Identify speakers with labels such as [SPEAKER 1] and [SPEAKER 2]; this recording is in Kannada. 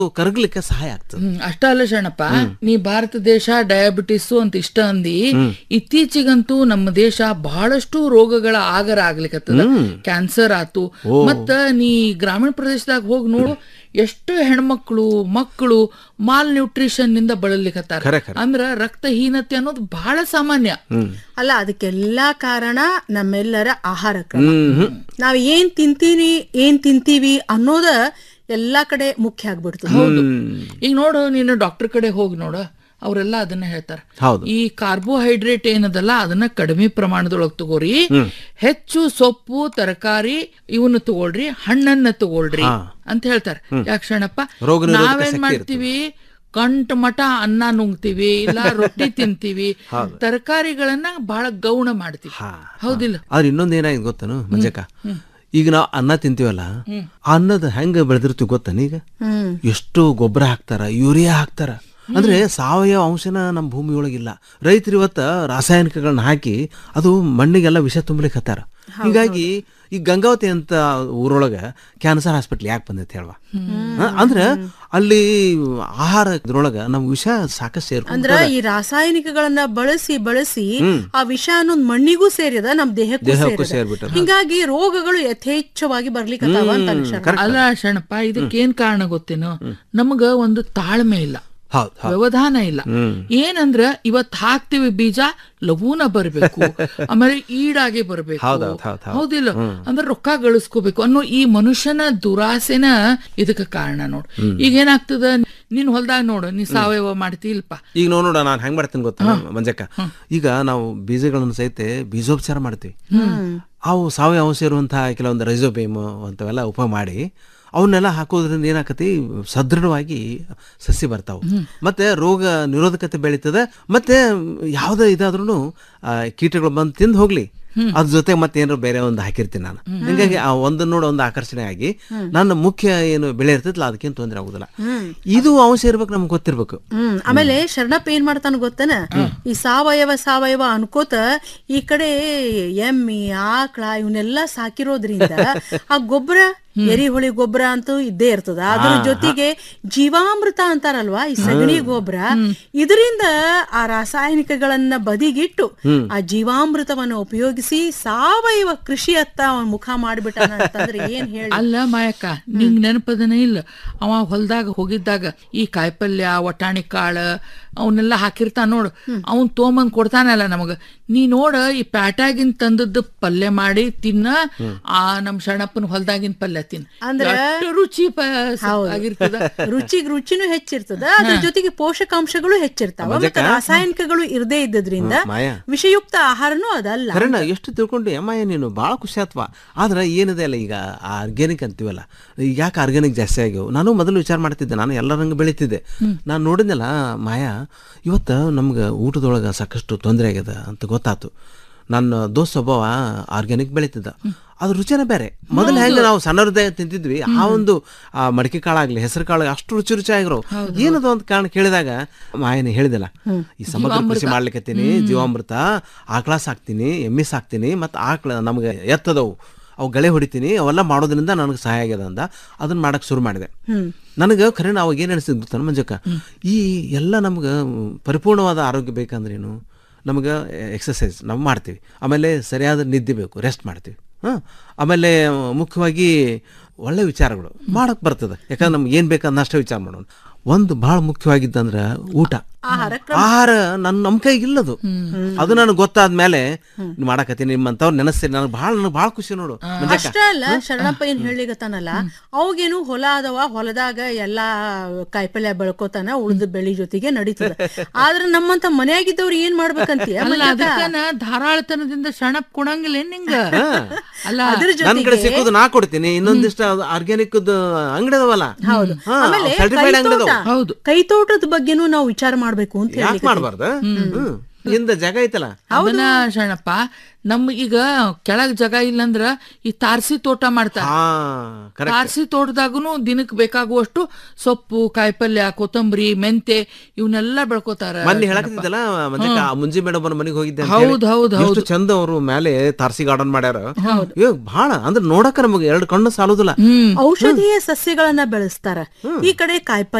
[SPEAKER 1] ಕರಗ್ಲಿಕ್ಕೆ ಸಹಾಯ ಆಗ್ತದೆ
[SPEAKER 2] ಹ್ಮ್ ಅಷ್ಟ ಅಲ್ಲ ಶರಣಪ್ಪ ನೀ ಭಾರತ ದೇಶ ಡಯಾಬಿಟಿಸ್ ಅಂತ ಇಷ್ಟ ಅಂದಿ ಇತ್ತೀಚಿಗಂತೂ ನಮ್ಮ ದೇಶ ಬಹಳಷ್ಟು ರೋಗಗಳ ಆಗರ ಆಗ್ಲಿಕತ್ತದ ಕ್ಯಾನ್ಸರ್ ಆತು ಮತ್ತ ನೀ ಗ್ರಾಮೀಣ ಪ್ರದೇಶದಾಗ ಹೋಗಿ ನೋಡು ಎಷ್ಟು ಹೆಣ್ಮಕ್ಳು ಮಕ್ಕಳು ಮಾಲ್ ನ್ಯೂಟ್ರಿಷನ್ ನಿಂದ ಬಳಲಿಕತ್ತಾರ
[SPEAKER 1] ಖರೆ, ಖರೆ.
[SPEAKER 2] ಅಂದ್ರ ರಕ್ತಹೀನತೆ ಅನ್ನೋದು ಬಹಳ ಸಾಮಾನ್ಯ
[SPEAKER 3] ಅಲ್ಲ ಅದಕ್ಕೆಲ್ಲಾ ಕಾರಣ ನಮ್ಮೆಲ್ಲರ ಆಹಾರ ಕ್ರಮ ನಾವ್ ಏನ್ ತಿಂತೀವಿ ಏನ್ ತಿಂತೀವಿ ಅನ್ನೋದ ಎಲ್ಲಾ ಕಡೆ ಮುಖ್ಯ ಆಗ್ಬಿಡ್ತದೆ
[SPEAKER 2] ಹೌದು ಈಗ ನೋಡು ನೀನು ಡಾಕ್ಟರ್ ಕಡೆ ಹೋಗಿ ನೋಡು ಅವರೆಲ್ಲ ಅದನ್ನ ಹೇಳ್ತಾರೆ
[SPEAKER 1] ಹೌದು
[SPEAKER 2] ಈ ಕಾರ್ಬೋಹೈಡ್ರೇಟ್ ಏನದಲ್ಲ ಅದನ್ನ ಕಡಿಮೆ ಪ್ರಮಾಣದೊಳಗೆ ತಗೋರಿ ಹೆಚ್ಚು ಸೊಪ್ಪು ತರಕಾರಿ ಇವನ್ನ ತಗೊಳ್ರಿ ಹಣ್ಣನ್ನ ತಗೊಳ್ರಿ ಅಂತ ಹೇಳ್ತಾರೆ ಯಾಕೆ ಶರಣಪ್ಪ
[SPEAKER 1] ರೋಗ ನಿರೋಧಕ
[SPEAKER 2] ನಾವೇನ್
[SPEAKER 1] ಶಕ್ತಿ
[SPEAKER 2] ಮಾಡ್ತೀವಿ ಕಂಟ್ ಮಠ ಅನ್ನ ನುಂಗ್ತೀವಿ ಇಲ್ಲ ರೊಟ್ಟಿ ತಿಂತೀವಿ ತರಕಾರಿಗಳನ್ನ ಬಹಳ ಗೌಣ ಮಾಡ್ತೀವಿ ಹೌದಿಲ್ಲ
[SPEAKER 1] ಆದ್ರೆ ಇನ್ನೊಂದ್ ಏನಾಗಿದೆ ಗೊತ್ತನು ಮಂಜಕ್ಕ ಈಗ ನಾವು ಅನ್ನ ತಿಂತೀವಲ್ಲ ಆ ಅನ್ನದ ಹೆಂಗ ಬೆಳೆದಿರ್ತೀವಿ ಗೊತ್ತಾನ ಈಗ ಎಷ್ಟು ಗೊಬ್ಬರ ಹಾಕ್ತಾರ ಯೂರಿಯಾ ಹಾಕ್ತಾರ ಅಂದ್ರೆ ಸಾವಯವ ಅಂಶನ ನಮ್ಮ ಭೂಮಿ ಒಳಗಿಲ್ಲ ರೈತರು ಇವತ್ತ ರಾಸಾಯನಿಕಗಳನ್ನ ಹಾಕಿ ಅದು ಮಣ್ಣಿಗೆಲ್ಲ ವಿಷ ತುಂಬಲಿಕ್ಕೆ ಹತ್ತಾರ ಹೀಗಾಗಿ ಈ ಗಂಗಾವತಿ ಅಂತ ಊರೊಳಗ ಕ್ಯಾನ್ಸರ್ ಹಾಸ್ಪಿಟ್ಲ್ ಯಾಕೆ ಬಂದೈತೆ ಹೇಳುವ ಅಂದ್ರೆ ಅಲ್ಲಿ ಆಹಾರ ಇದ್ರೊಳಗ ನಮ್ ವಿಷ ಸಾಕಷ್ಟು ಸೇರ್ಕೊಂಡು
[SPEAKER 3] ಅಂದ್ರ ಈ ರಾಸಾಯನಿಕಗಳನ್ನ ಬಳಸಿ ಬಳಸಿ ಆ ವಿಷ ಅನ್ನೋದ್ ಮಣ್ಣಿಗೂ ಸೇರಿದ ನಮ್ ದೇಹಕ್ಕೂ
[SPEAKER 1] ದೇಹಕ್ಕೂ
[SPEAKER 3] ಸೇರಿದ
[SPEAKER 1] ಸೇರ್ಬಿಟ್ಟದ.
[SPEAKER 3] ಹಿಂಗಾಗಿ ರೋಗಗಳು ಯಥೇಚ್ಛವಾಗಿ ಬರ್ಲಿಕ್ಕತ್ತಾವ ಅಂತ ಅನ್ಸಣ
[SPEAKER 2] ಅಲ್ಲ ಶರಣಪ್ಪ ಇದಕ್ಕೇನ್ ಕಾರಣ ಗೊತ್ತೇನು ನಮಗ ಒಂದು ತಾಳ್ಮೆ ಇಲ್ಲ
[SPEAKER 1] ಹೌದು ಹೌದು
[SPEAKER 2] ವ್ಯವಧಾನ ಇಲ್ಲ ಏನಂದ್ರ ಇವತ್ ಹಾಕ್ತಿವಿ ಬೀಜ ಲಘೂನ ಬರ್ಬೇಕು ಆಮೇಲೆ ಈಡಾಗಿ ಬರ್ಬೇಕು
[SPEAKER 1] ಹೌದ್ ಹೌದ್ ಹೌದ್ ಹೌದ್.
[SPEAKER 2] ಹೌದಿಲ್ಲ ಅಂದ್ರೆ ರೊಕ್ಕ ಗಳಿಸ್ಕೋಬೇಕು ಅನ್ನೋ ಈ ಮನುಷ್ಯನ ದುರಾಸೆನ ಇದಕ್ಕ ಕಾರಣ ನೋಡ್ ಈಗ ಏನಾಗ್ತದ ನೀನ್ ಹೊಲ್ದಾಗ ನೋಡು ನೀ ಸಾವಯವ ಮಾಡ್ತಿಲ್ಪ
[SPEAKER 1] ಈಗ ನಾವು ನೋಡ ನಾನು ಹೆಂಗ್ ಮಾಡ್ತೀನಿ ಗೊತ್ತಾ ಮಂಜಕ್ಕ ಈಗ ನಾವು ಬೀಜಗಳನ್ನು ಸಹಿತ ಬೀಜೋಪಚಾರ ಮಾಡ್ತೀವಿ ಅವು ಸಾವಯವ ಅಂಶ ಇರುವಂತಹ ಕೆಲವೊಂದು ರೈಸೋಬೇಮ್ ಅಂತವೆಲ್ಲ ಉಪ ಮಾಡಿ ಅವನ್ನೆಲ್ಲ ಹಾಕೋದ್ರಿಂದ ಏನಾಕತಿ ಸದೃಢವಾಗಿ ಸಸಿ ಬರ್ತಾವ ಮತ್ತೆ ರೋಗ ನಿರೋಧಕತೆ ಬೆಳೀತದೆ ಮತ್ತೆ ಯಾವುದೇ ಇದಾದ್ರೂ ಕೀಟಗಳು ಬಂದು ತಿಂದು ಹೋಗ್ಲಿ ಅದ್ರ ಜೊತೆ ಮತ್ತೆ ಏನಾದ್ರು ಬೇರೆ ಒಂದು ಹಾಕಿರ್ತೀನಿ ನಾನು ಹಿಂಗಾಗಿ ಆ ಒಂದು ನೋಡ ಒಂದು ಆಕರ್ಷಣೆ ಆಗಿ ನನ್ನ ಮುಖ್ಯ ಏನು ಬೆಳೆ ಇರ್ತೈತಲ್ಲ ಅದಕ್ಕೇನು ತೊಂದರೆ ಆಗುದಿಲ್ಲ ಇದು ಅಂಶ ಇರ್ಬೇಕು ನಮ್ಗೆ ಗೊತ್ತಿರ್ಬೇಕು
[SPEAKER 3] ಹ್ಮ್ ಆಮೇಲೆ ಶರಣಪ್ಪ ಏನ್ ಮಾಡ್ತಾನ ಗೊತ್ತನ ಈ ಸಾವಯವ ಸಾವಯವ ಅನ್ಕೋತ ಈ ಕಡೆ ಎಮ್ಮಿ ಆಕಳ ಇವನ್ನೆಲ್ಲ ಸಾಕಿರೋದ್ರಿಂದ ಆ ಗೊಬ್ಬರ ಎರಿಹುಳಿ ಗೊಬ್ಬರ ಅಂತೂ ಇದ್ದೇ ಇರ್ತದ ಅದ್ರ ಜೊತೆಗೆ ಜೀವಾಮೃತ ಅಂತಾರಲ್ವಾ ಈ ಸಗಣಿ ಗೊಬ್ಬರ ಇದರಿಂದ ಆ ರಾಸಾಯನಿಕಗಳನ್ನ ಬದಿಗಿಟ್ಟು ಆ ಜೀವಾಮೃತವನ್ನು ಉಪಯೋಗಿಸಿ ಸಾವಯವ ಕೃಷಿಯತ್ತ ಅವನ್ ಮುಖ ಮಾಡ್ಬಿಟ್ಟಾನ ಅಂತಂದ್ರೆ ಏನ್ ಹೇಳಿ
[SPEAKER 2] ಅಲ್ಲ ಮಾಯಕ್ಕ ನಿಂಗ್ ನೆನಪದನ ಇಲ್ಲ ಅವ ಹೊಲ್ದಾಗ ಹೋಗಿದ್ದಾಗ ಈ ಕಾಯಿಪಲ್ಯ ವಟಾಣಿ ಕಾಳ ಅವನ್ನೆಲ್ಲ ಹಾಕಿರ್ತಾನ ನೋಡು ಅವನ್ ತೊಗೊಂಬಂದ್ ಕೊಡ್ತಾನಲ್ಲ ನಮಗ ನೀ ನೋಡ ಈ ಪ್ಯಾಟ್ಯಾಗಿನ್ ತಂದದ್ದು ಪಲ್ಯ ಮಾಡಿ ತಿನ್ನ ಆ ನಮ್ ಶರಣಪ್ಪನ ಹೊಲ್ದಾಗಿನ ಪಲ್ಯ ತಿನ್ನ
[SPEAKER 3] ಅಂದ್ರ-
[SPEAKER 2] ಎಷ್ಟು ರುಚಿ ಪ- ಆಗಿರ್ತದ
[SPEAKER 3] ರುಚಿಗ್ ರುಚಿನೂ ಹೆಚ್ಚಿರ್ತದ ಅದ್ರ ಜೊತೆಗೆ ಪೋಷಕಾಂಶಗಳು ಹೆಚ್ಚಿರ್ತಾವ ಮತ್ತೆ ರಾಸಾಯನಿಕಗಳು ಇರದೇ ಇದ್ದದ್ರಿಂದ
[SPEAKER 1] ಮಾಯಾ
[SPEAKER 3] ವಿಷಯುಕ್ತ ಆಹಾರನೂ ಅದಲ್ಲ
[SPEAKER 1] ಕರೆನ ಎಷ್ಟು ತಿಳ್ಕೊಂಡು ಅಮ್ಮಯ್ಯ ನೀನು ಭಾಳ ಖುಷಿ ಆತ್ವ ಆದ್ರೆ ಏನಿದೆ ಅಲ್ಲ ಈಗ ಆರ್ಗ್ಯಾನಿಕ್ ಅಂತೀವಲ್ಲ ಈಗ ಯಾಕೆ ಆರ್ಗ್ಯಾನಿಕ್ ಜಾಸ್ತಿ ಆಗ್ಯಾವ ನಾನು ಮೊದಲು ವಿಚಾರ ಮಾಡ್ತಿದ್ದೆ ನಾನು ಎಲ್ಲರಂಗೆ ಬೆಳಿತಿದ್ದೆ ನಾನು ನೋಡಿದ್ನಲ್ಲ ಮಾಯಾ ಇವತ್ತು ನಮ್ಗೆ ಊಟದೊಳಗೆ ಸಾಕಷ್ಟು ತೊಂದರೆ ಆಗ್ಯದ ಅಂತ ಗೊತ್ತಾತು ನನ್ನ ದೋಸ್ತ ಒಬ್ಬವ ಆರ್ಗ್ಯಾನಿಕ್ ಬೆಳಿತಿದ್ದ ಅದು ರುಚಿನೇ ಬೇರೆ ಮೊದಲು ಹೆಂಗೆ ನಾವು ಸಣ್ಣರದೇ ತಿಂತಿದ್ವಿ ಆ ಒಂದು ಆ ಮಡಿಕೆ ಕಾಳಾಗ್ಲಿ ಹೆಸರು ಕಾಳು ಅಷ್ಟು ರುಚಿ ರುಚಿ ಆಗಿರೋ ಏನದು ಅಂತ ಕಾರಣ ಕೇಳಿದಾಗ ಮಾಯನ ಹೇಳಿದಲ್ಲ ಈ ಸಮಗ್ರ ಕೃಷಿ ಮಾಡ್ಲಿಕ್ಕತ್ತೀನಿ ಜೀವಾಮೃತ ಆಕಳ ಸಾಕ್ತೀನಿ ಎಮ್ಮೆ ಸಾಕ್ತೀನಿ ಮತ್ತು ಆಕಳ ನಮ್ಗೆ ಎತ್ತದವು ಅವು ಗಳೆ ಹೊಡಿತೀನಿ ಅವೆಲ್ಲ ಮಾಡೋದ್ರಿಂದ ನನಗೆ ಸಹಾಯ ಆಗ್ಯದ ಅಂದ ಅದನ್ನ ಮಾಡಕ್ ಶುರು ಮಾಡಿದೆ ನನಗೆ ಖರೆ ನಾವು ಏನು ಅನಿಸಿದ್ ಗೊತ್ತಾನ ಮಂಜಕ್ಕ ಈ ಎಲ್ಲ ನಮ್ಗೆ ಪರಿಪೂರ್ಣವಾದ ಆರೋಗ್ಯ ಬೇಕಂದ್ರೇನು ನಮ್ಗೆ ಎಕ್ಸಸೈಸ್ ನಾವು ಮಾಡ್ತೀವಿ ಆಮೇಲೆ ಸರಿಯಾದ ನಿದ್ದೆ ಬೇಕು ರೆಸ್ಟ್ ಮಾಡ್ತೀವಿ ಹಾಂ ಆಮೇಲೆ ಮುಖ್ಯವಾಗಿ ಒಳ್ಳೆ ವಿಚಾರಗಳು ಮಾಡಕ್ ಬರ್ತದೆ ಯಾಕಂದ್ರೆ ನಮ್ಗೆ ಏನು ಬೇಕನ್ನಷ್ಟೇ ವಿಚಾರ ಮಾಡೋಣ ಒಂದು ಭಾಳ ಮುಖ್ಯವಾಗಿದ್ದಂದ್ರೆ ಊಟ
[SPEAKER 3] ಆಹಾರ
[SPEAKER 1] ಆಹಾರ ನನ್ನ ನಮ್ಮ ಕೈಗೆ ಇಲ್ಲದು ಅದು ನನಗೆ ಗೊತ್ತಾದ್ಮೇಲೆ ಮಾಡಕತ್ತೀನಿ ನಿಮ್ಮಂತವ್ರು ನೆನೆಸ್ತೀನಿ ನನಗೆ ಭಾಳ ನನಗೆ ಭಾಳ ಖುಷಿ ನೋಡು ಮಂಜಕ್ಕ
[SPEAKER 3] ಅಷ್ಟ ಅಲ್ಲ ಶರಣಪ್ಪ ಏನ್ ಹೇಳಿಗತ್ತಾನಲ್ಲ ಅವಾಗೇನು ಹೊಲ ಅದಾವ ಹೊಲದಾಗ ಎಲ್ಲಾ ಕಾಯಿಪಲ್ಯ ಬೆಳ್ಕೋತಾನ ಉಳ್ದ ಬೆಳಿ ಜೊತೆಗೆ ನಡೀತದ ಆದ್ರ ನಮ್ಮಂತ ಮನ್ಯಾಗಿದ್ದವ್ರು ಏನ್ ಮಾಡ್ಬೇಕಂತೀಯ
[SPEAKER 2] ಅಲ್ಲ ಅದಕ್ಕನ ಧಾರಾಳತನದಿಂದ ಶರಣಪ್ ಕೊಡಂಗಿಲ್ಲ ಏನ್ ನಿಂಗ ಅಲ್ಲ
[SPEAKER 3] ಅದ್ರ
[SPEAKER 1] ನನ್ನ ಕಡೆ
[SPEAKER 3] ಜೊತೆಗೆ
[SPEAKER 1] ಸಿಕ್ಕುದು ನಾ ಕೊಡ್ತೀನಿ ಇನ್ನೊಂದಿಷ್ಟು ಆರ್ಗ್ಯಾನಿಕ್ ಅಂಗಡಿ ಅದಾವಲ್ಲ
[SPEAKER 3] ಹೌದು ಆಮೇಲೆ
[SPEAKER 1] ಸರ್ಟಿಫೈಡ್ ಅಂಗಡಿ
[SPEAKER 3] ಕೈತೋಟ
[SPEAKER 1] ಅದಾವ
[SPEAKER 2] ಹೌದು
[SPEAKER 3] ಕೈತೋಟದ ಬಗ್ಗೆನೂ ನಾವು ವಿಚಾರ ಮಾಡ್ಬೇಕು ಅಂತ
[SPEAKER 1] ಯಾಕೆ
[SPEAKER 3] ಹೇಳಿ
[SPEAKER 1] ಮಾಡಬಾರ್ದ ಹಿಂದ ಜಾಗ ಐತಲ್ಲ
[SPEAKER 2] ಅದನ್ನ ಶರಣಪ್ಪ ನಮ್ಮ ಈಗ ಕೆಳಗ್ ಜಾಗ ಇಲ್ಲಂದ್ರ ಈ ತಾರಸಿ ತೋಟ ಮಾಡ್ತಾರ
[SPEAKER 1] ಹಾ ಕರೆಕ್ಟ್
[SPEAKER 2] ತಾರಸಿ ತೋಟದಾಗನು ದಿನಕ್ ಬೇಕಾಗುವಷ್ಟು ಸೊಪ್ಪು ಕಾಯಿಪಲ್ಯ ಕೊತ್ತಂಬರಿ ಮೆಂತೆ ಇವನ್ನೆಲ್ಲ ಬೆಳ್ಕೋತಾರ
[SPEAKER 1] ಮೊನ್ನೆ ಹೇಳಕತ್ತಿದ್ದಲ್ಲ ಮತ್ತೆ ಮುಂಜಿ ಮೇಡಮ್ ಅವ್ರ ಮನೆಗೆ ಹೋಗಿದ್ದೆ ಅಂತ
[SPEAKER 2] ಹೌದ್
[SPEAKER 1] ಹೇಳಿ.
[SPEAKER 2] ಹೌದ್ ಹೌದ್
[SPEAKER 1] ಎಷ್ಟು ಚಂದ ಅವರು ಮೇಲೆ ತಾರಸಿ ಗಾರ್ಡನ್ ಮಾಡ್ಯಾರ ಏ ಬಹಳ ಅಂದ್ರೆ ನೋಡಕ ನಮಗೆ ಎರಡು ಕಣ್ಣು ಸಾಲುದಿಲ್ಲ
[SPEAKER 2] ಹ್ಮ್
[SPEAKER 3] ಔಷಧೀಯ ಸಸ್ಯಗಳನ್ನ ಬೆಳೆಸ್ತಾರ ಈ ಕಡೆ ಕಾಯಿಪಲ್ಯ